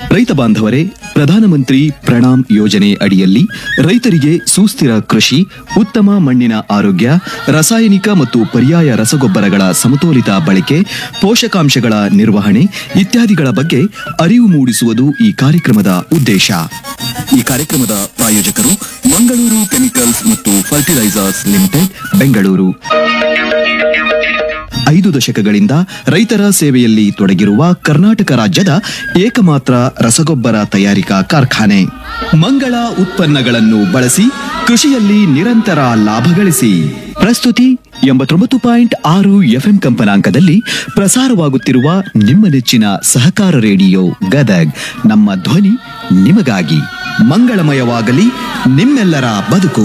ರೈತ ಬಾಂಧವರೇ ಪ್ರಧಾನಮಂತ್ರಿ ಪ್ರಣಾಮ್ ಯೋಜನೆ ಅಡಿಯಲ್ಲಿ ರೈತರಿಗೆ ಸುಸ್ಥಿರ ಕೃಷಿ ಉತ್ತಮ ಮಣ್ಣಿನ ಆರೋಗ್ಯ ರಾಸಾಯನಿಕ ಮತ್ತು ಪರ್ಯಾಯ ರಸಗೊಬ್ಬರಗಳ ಸಮತೋಲಿತ ಬಳಕೆ ಪೋಷಕಾಂಶಗಳ ನಿರ್ವಹಣೆ ಇತ್ಯಾದಿಗಳ ಬಗ್ಗೆ ಅರಿವು ಮೂಡಿಸುವುದು ಈ ಕಾರ್ಯಕ್ರಮದ ಉದ್ದೇಶ ಈ ಕಾರ್ಯಕ್ರಮದ ಪ್ರಾಯೋಜಕರು ಮಂಗಳೂರು ಕೆಮಿಕಲ್ಸ್ ಮತ್ತು ಫರ್ಟಿಲೈಸರ್ಸ್ ಲಿಮಿಟೆಡ್ ಬೆಂಗಳೂರು ಐದು ದಶಕಗಳಿಂದ ರೈತರ ಸೇವೆಯಲ್ಲಿ ತೊಡಗಿರುವ ಕರ್ನಾಟಕ ರಾಜ್ಯದ ಏಕಮಾತ್ರ ರಸಗೊಬ್ಬರ ತಯಾರಿಕಾ ಕಾರ್ಖಾನೆ ಮಂಗಳ ಉತ್ಪನ್ನಗಳನ್ನು ಬಳಸಿ ಕೃಷಿಯಲ್ಲಿ ನಿರಂತರ ಲಾಭ ಗಳಿಸಿ ಪ್ರಸ್ತುತಿ ಎಂಬತ್ತೊಂಬತ್ತು ಪಾಯಿಂಟ್ ಆರು ಎಫ್ಎಂ ಕಂಪನಾಂಕದಲ್ಲಿ ಪ್ರಸಾರವಾಗುತ್ತಿರುವ ನಿಮ್ಮ ನೆಚ್ಚಿನ ಸಹಕಾರ ರೇಡಿಯೋ ಗದಗ್ ನಮ್ಮ ಧ್ವನಿ ನಿಮಗಾಗಿ ಮಂಗಳಮಯವಾಗಲಿ ನಿಮ್ಮೆಲ್ಲರ ಬದುಕು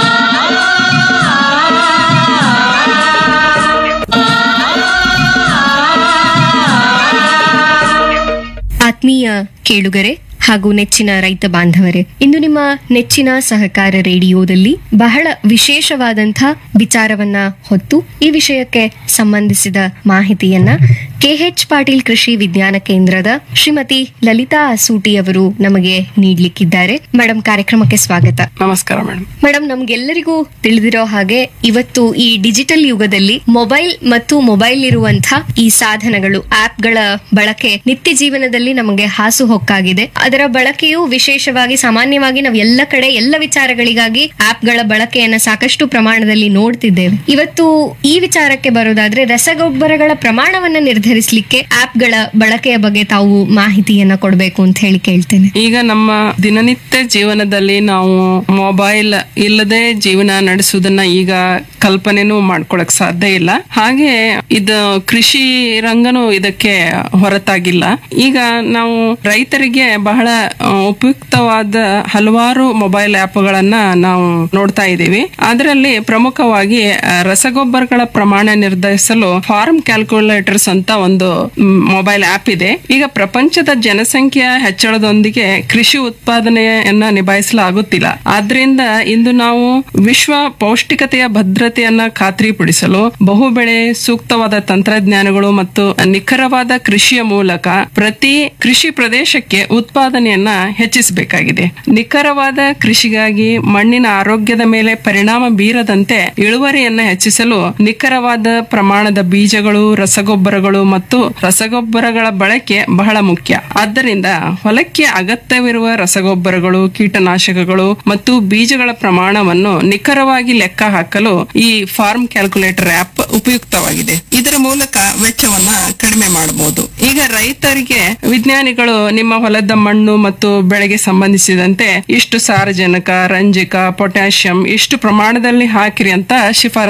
ಆತ್ಮೀಯ ಕೇಳುಗರೆ ಹಾಗೂ ನೆಚ್ಚಿನ ರೈತ ಬಾಂಧವರೇ ಇಂದು ನಿಮ್ಮ ನೆಚ್ಚಿನ ಸಹಕಾರ ರೇಡಿಯೋದಲ್ಲಿ ಬಹಳ ವಿಶೇಷವಾದಂಥ ವಿಚಾರವನ್ನ ಹೊತ್ತು ಈ ವಿಷಯಕ್ಕೆ ಸಂಬಂಧಿಸಿದ ಮಾಹಿತಿಯನ್ನ ಕೆಎಚ್ ಪಾಟೀಲ್ ಕೃಷಿ ವಿಜ್ಞಾನ ಕೇಂದ್ರದ ಶ್ರೀಮತಿ ಲಲಿತಾ ಅಸೂಟಿ ಅವರು ನಮಗೆ ನೀಡಲಿಕ್ಕಿದ್ದಾರೆ ಮೇಡಮ್ ಕಾರ್ಯಕ್ರಮಕ್ಕೆ ಸ್ವಾಗತ ನಮಸ್ಕಾರ ಮೇಡಮ್ ಮೇಡಮ್ ನಮ್ಗೆಲ್ಲರಿಗೂ ತಿಳಿದಿರೋ ಹಾಗೆ ಇವತ್ತು ಈ ಡಿಜಿಟಲ್ ಯುಗದಲ್ಲಿ ಮೊಬೈಲ್ ಮತ್ತು ಮೊಬೈಲ್ ಇರುವಂತ ಈ ಸಾಧನಗಳು ಆಪ್ಗಳ ಬಳಕೆ ನಿತ್ಯ ಜೀವನದಲ್ಲಿ ನಮಗೆ ಹಾಸುಹೊಕ್ಕಾಗಿದೆ ಅದರ ಬಳಕೆಯು ವಿಶೇಷವಾಗಿ ಸಾಮಾನ್ಯವಾಗಿ ನಾವು ಎಲ್ಲ ಕಡೆ ಎಲ್ಲ ವಿಚಾರಗಳಿಗಾಗಿ ಆಪ್ಗಳ ಬಳಕೆಯನ್ನ ಸಾಕಷ್ಟು ಪ್ರಮಾಣದಲ್ಲಿ ನೋಡ್ತಿದ್ದೇವೆ ಇವತ್ತು ಈ ವಿಚಾರಕ್ಕೆ ಬರೋದಾದ್ರೆ ರಸಗೊಬ್ಬರಗಳ ಪ್ರಮಾಣವನ್ನ ನಿರ್ಧರಿಸಲಿಕ್ಕೆ ಆಪ್ಗಳ ಬಳಕೆಯ ಬಗ್ಗೆ ತಾವು ಮಾಹಿತಿಯನ್ನ ಕೊಡಬೇಕು ಅಂತ ಹೇಳಿ ಕೇಳ್ತೇನೆ ಈಗ ನಮ್ಮ ದಿನನಿತ್ಯ ಜೀವನದಲ್ಲಿ ನಾವು ಮೊಬೈಲ್ ಇಲ್ಲದೆ ಜೀವನ ನಡೆಸುವುದನ್ನ ಈಗ ಕಲ್ಪನೆನೂ ಮಾಡ್ಕೊಳಕ್ ಸಾಧ್ಯ ಇಲ್ಲ ಹಾಗೆ ಇದು ಕೃಷಿ ರಂಗನೂ ಇದಕ್ಕೆ ಹೊರತಾಗಿಲ್ಲ ಈಗ ನಾವು ರೈತರಿಗೆ ಬಹಳ ಆ, ಉಪಯುಕ್ತವಾದ ಹಲವಾರು ಮೊಬೈಲ್ ಆ್ಯಪ್ಗಳನ್ನ ನಾವು ನೋಡ್ತಾ ಇದ್ದೀವಿ ಅದರಲ್ಲಿ ಪ್ರಮುಖವಾಗಿ ಆ, ರಸಗೊಬ್ಬರಗಳ ಪ್ರಮಾಣ ನಿರ್ಧರಿಸಲು ಫಾರ್ಮ್ ಕ್ಯಾಲ್ಕುಲೇಟರ್ಸ್ ಅಂತ ಒಂದು ಮೊಬೈಲ್ ಆಪ್ ಇದೆ ಈಗ ಪ್ರಪಂಚದ ಜನಸಂಖ್ಯೆಯ ಹೆಚ್ಚಳದೊಂದಿಗೆ ಕೃಷಿ ಉತ್ಪಾದನೆಯನ್ನ ನಿಭಾಯಿಸಲಾಗುತ್ತಿಲ್ಲ ಆದ್ರಿಂದ ಇಂದು ನಾವು ವಿಶ್ವ ಪೌಷ್ಟಿಕತೆಯ ಭದ್ರತೆಯನ್ನ ಖಾತ್ರಿಪಡಿಸಲು ಬಹುಬೆಳೆ ಸೂಕ್ತವಾದ ತಂತ್ರಜ್ಞಾನಗಳು ಮತ್ತು ನಿಖರವಾದ ಕೃಷಿಯ ಮೂಲಕ ಪ್ರತಿ ಕೃಷಿ ಪ್ರದೇಶಕ್ಕೆ ಉತ್ಪಾದನೆಯನ್ನ ಹೆಚ್ಚಿಸಬೇಕಾಗಿದೆ ನಿಖರವಾದ ಕೃಷಿಗಾಗಿ ಮಣ್ಣಿನ ಆರೋಗ್ಯದ ಮೇಲೆ ಪರಿಣಾಮ ಬೀರದಂತೆ ಇಳುವರಿಯನ್ನ ಹೆಚ್ಚಿಸಲು ನಿಖರವಾದ ಪ್ರಮಾಣದ ಬೀಜಗಳು ರಸಗೊಬ್ಬರಗಳು ಮತ್ತು ರಸಗೊಬ್ಬರಗಳ ಬಳಕೆ ಬಹಳ ಮುಖ್ಯ ಆದ್ದರಿಂದ ಹೊಲಕ್ಕೆ ಅಗತ್ಯವಿರುವ ರಸಗೊಬ್ಬರಗಳು ಕೀಟನಾಶಕಗಳು ಮತ್ತು ಬೀಜಗಳ ಪ್ರಮಾಣವನ್ನು ನಿಖರವಾಗಿ ಲೆಕ್ಕ ಹಾಕಲು ಈ ಫಾರ್ಮ್ ಕ್ಯಾಲ್ಕುಲೇಟರ್ ಆಪ್ ಉಪಯುಕ್ತವಾಗಿದೆ ಇದರ ಮೂಲಕ ವೆಚ್ಚವನ್ನ ಕಡಿಮೆ ಮಾಡಬಹುದು ಈಗ ರೈತರಿಗೆ ವಿಜ್ಞಾನಿಗಳು ನಿಮ್ಮ ಹೊಲದ ಮಣ್ಣು ಮತ್ತು ಬೆಳೆಗೆ ಸಂಬಂಧಿಸಿದಂತೆ ಇಷ್ಟು ಸಾರಜನಕ ರಂಜಕ ಪೊಟ್ಯಾಷಿಯಂ ಇಷ್ಟು ಪ್ರಮಾಣದಲ್ಲಿ ಹಾಕಿರಿ ಅಂತ ಶಿಫಾರಸು